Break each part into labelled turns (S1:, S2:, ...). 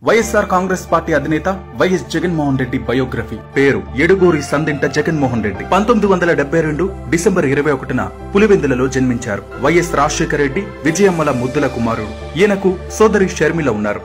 S1: YSR Congress party అధినేత YS Jaganmohan Reddy biography పేరు ఎడుగూరి సందింట జగన్మోహన్ రెడ్డి పంతొమ్మిది వందల డెబ్బై రెండు డిసెంబర్ ఇరవై ఒకటిన పులివెందులలో జన్మించారు వైఎస్ రాజశేఖర రెడ్డి విజయమ్మల ముద్దుల కుమారుడు ఈయనకు సోదరి షర్మిల ఉన్నారు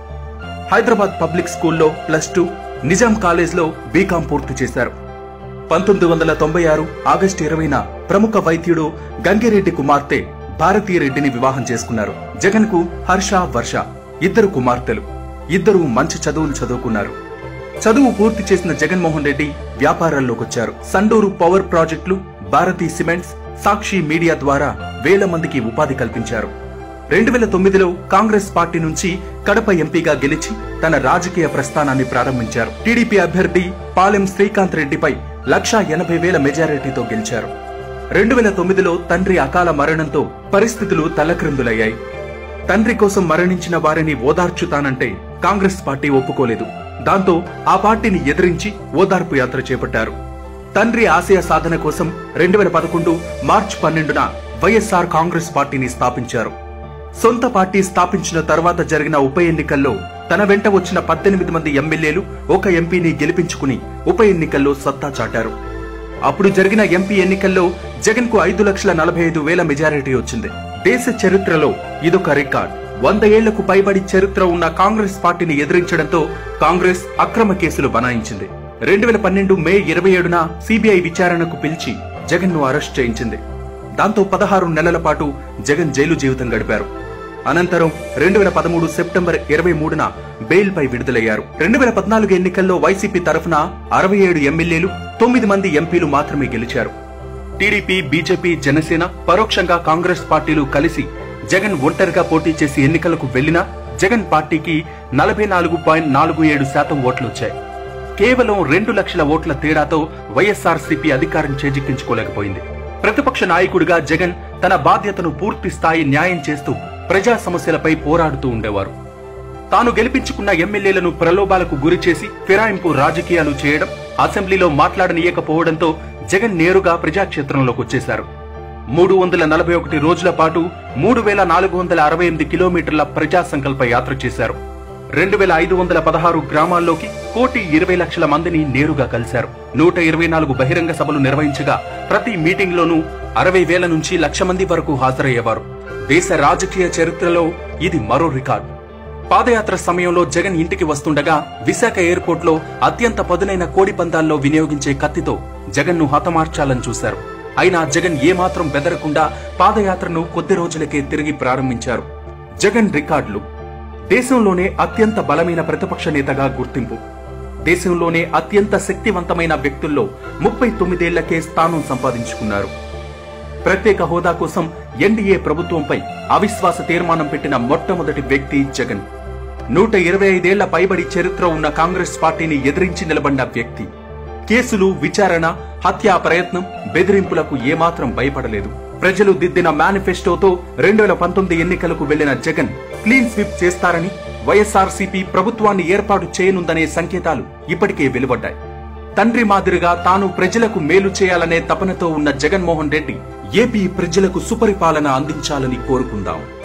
S1: హైదరాబాద్ పబ్లిక్ స్కూల్లో ప్లస్ టూ నిజాం కాలేజ్లో బీకాం పూర్తి చేశారు పంతొమ్మిది వందల తొంభై ఆరు ఆగస్టు ఇరవైన ప్రముఖ వైద్యుడు గంగిరెడ్డి కుమార్తె భారతీరెడ్డిని వివాహం చేసుకున్నారు జగన్ కు హర్ష వర్ష ఇద్దరు కుమార్తెలు ఇద్దరు మంచి చదువులు చదువుకున్నారు చదువు పూర్తి చేసిన జగన్మోహన్ రెడ్డి వ్యాపారాల్లోకొచ్చారు సండూరు పవర్ ప్రాజెక్టులు భారతీ సిమెంట్స్ సాక్షి మీడియా ద్వారా వేల మందికి ఉపాధి కల్పించారు రెండు వేల తొమ్మిదిలో కాంగ్రెస్ పార్టీ నుంచి కడప ఎంపీగా గెలిచి తన రాజకీయ ప్రస్థానాన్ని ప్రారంభించారు టీడీపీ అభ్యర్థి పాలెం శ్రీకాంత్ రెడ్డిపై లక్షా ఎనభై వేల మెజారిటీతో గెలిచారు రెండు వేల తొమ్మిదిలో తండ్రి అకాల మరణంతో పరిస్థితులు తల్లక్రిందులయ్యాయి తండ్రి కోసం మరణించిన వారిని ఓదార్చుతానంటే కాంగ్రెస్ పార్టీ ఒప్పుకోలేదు దాంతో ఆ పార్టీని ఎదిరించి ఓదార్పు యాత్ర చేపట్టారు తండ్రి ఆశయ సాధన కోసం రెండు వేల పదకొండు మార్చి పన్నెండున వైఎస్ఆర్ కాంగ్రెస్ పార్టీని స్థాపించారు సొంత పార్టీ స్థాపించిన తర్వాత జరిగిన ఉప ఎన్నికల్లో తన వెంట వచ్చిన పద్దెనిమిది మంది ఎమ్మెల్యేలు ఒక ఎంపీని గెలిపించుకుని ఉప ఎన్నికల్లో సత్తా చాటారు అప్పుడు జరిగిన ఎంపీ ఎన్నికల్లో జగన్ కు ఐదు లక్షల నలభై ఐదు వేల మెజారిటీ వచ్చింది దేశ చరిత్రలో ఇదొక రికార్డ్ వంద ఏళ్లకు పైబడి చరిత్ర ఉన్న కాంగ్రెస్ పార్టీని ఎదిరించడంతో కాంగ్రెస్ అక్రమ కేసులు బనాయించింది రెండు వేల పన్నెండు మే ఇరవై ఏడున సిబిఐ విచారణకు పిలిచి జగన్ ను అరెస్ట్ చేయించింది దాంతో పదహారు నెలల పాటు జగన్ జైలు జీవితం గడిపారు అనంతరం రెండు వేల పదమూడు సెప్టెంబర్ ఇరవై మూడున బెయిల్ పై విడుదలయ్యారు రెండు వేల పద్నాలుగు ఎన్నికల్లో వైసీపీ తరఫున అరవై ఏడు ఎమ్మెల్యేలు తొమ్మిది మంది ఎంపీలు మాత్రమే గెలిచారు టీడీపీ బీజేపీ జనసేన పరోక్షంగా కాంగ్రెస్ పార్టీలు కలిసి జగన్ ఒంటరిగా పోటీ చేసి ఎన్నికలకు వెళ్లినా జగన్ పార్టీకి నలభై నాలుగు పాయింట్ నాలుగు ఏడు శాతం ఓట్లు వచ్చాయి కేవలం రెండు లక్షల ఓట్ల తేడాతో వైఎస్ఆర్ సిపి అధికారం చేజిక్కించుకోలేకపోయింది ప్రతిపక్ష నాయకుడిగా జగన్ తన బాధ్యతను పూర్తి స్థాయి న్యాయం చేస్తూ ప్రజా సమస్యలపై పోరాడుతూ ఉండేవారు తాను గెలిపించుకున్న ఎమ్మెల్యేలను ప్రలోభాలకు గురి చేసి ఫిరాయింపు రాజకీయాలు చేయడం అసెంబ్లీలో మాట్లాడనీయకపోవడంతో జగన్ నేరుగా ప్రజాక్షేత్రంలోకి వచ్చేశారు మూడు వందల నలభై ఒకటి రోజుల పాటు మూడు వేల నాలుగు వందల అరవై ఎనిమిది కిలోమీటర్ల ప్రజా సంకల్ప యాత్ర చేశారు రెండు వేల ఐదు వందల పదహారు గ్రామాల్లోకి కోటి ఇరవై లక్షల మందిని నేరుగా కలిశారు నూట ఇరవై నాలుగు బహిరంగ సభలు నిర్వహించగా ప్రతి మీటింగ్లోనూ అరవై వేల నుంచి లక్ష మంది వరకు హాజరయ్యేవారు దేశ రాజకీయ చరిత్రలో ఇది మరో రికార్డ్ పాదయాత్ర సమయంలో జగన్ ఇంటికి వస్తుండగా విశాఖ ఎయిర్పోర్ట్ లో అత్యంత పదునైన కోడి పందాల్లో వినియోగించే కత్తితో జగన్ ను హతమార్చాలని చూశారు అయినా జగన్ ఏమాత్రం బెదరకుండా పాదయాత్రను కొద్ది రోజులకే తిరిగి ప్రారంభించారు జగన్ రికార్డులు దేశంలోనే అత్యంత బలమైన ప్రతిపక్ష నేతగా గుర్తింపు దేశంలోనే అత్యంత శక్తివంతమైన వ్యక్తుల్లో ముప్పై తొమ్మిదేళ్లకే స్థానం సంపాదించుకున్నారు ప్రత్యేక హోదా కోసం ఎన్డీఏ ప్రభుత్వంపై అవిశ్వాస తీర్మానం పెట్టిన మొట్టమొదటి వ్యక్తి జగన్ నూట ఇరవై ఐదేళ్ల పైబడి చరిత్ర ఉన్న కాంగ్రెస్ పార్టీని ఎదిరించి నిలబడిన వ్యక్తి కేసులు విచారణ హత్యా ప్రయత్నం బెదిరింపులకు ఏమాత్రం భయపడలేదు ప్రజలు దిద్దిన మేనిఫెస్టోతో రెండు వేల పంతొమ్మిది ఎన్నికలకు వెళ్లిన జగన్ క్లీన్ స్వీప్ చేస్తారని వైఎస్ఆర్సీపీ ప్రభుత్వాన్ని ఏర్పాటు చేయనుందనే సంకేతాలు ఇప్పటికే వెలువడ్డాయి తండ్రి మాదిరిగా తాను ప్రజలకు మేలు చేయాలనే తపనతో ఉన్న జగన్మోహన్ రెడ్డి ఏపీ ప్రజలకు సుపరిపాలన అందించాలని కోరుకుందాం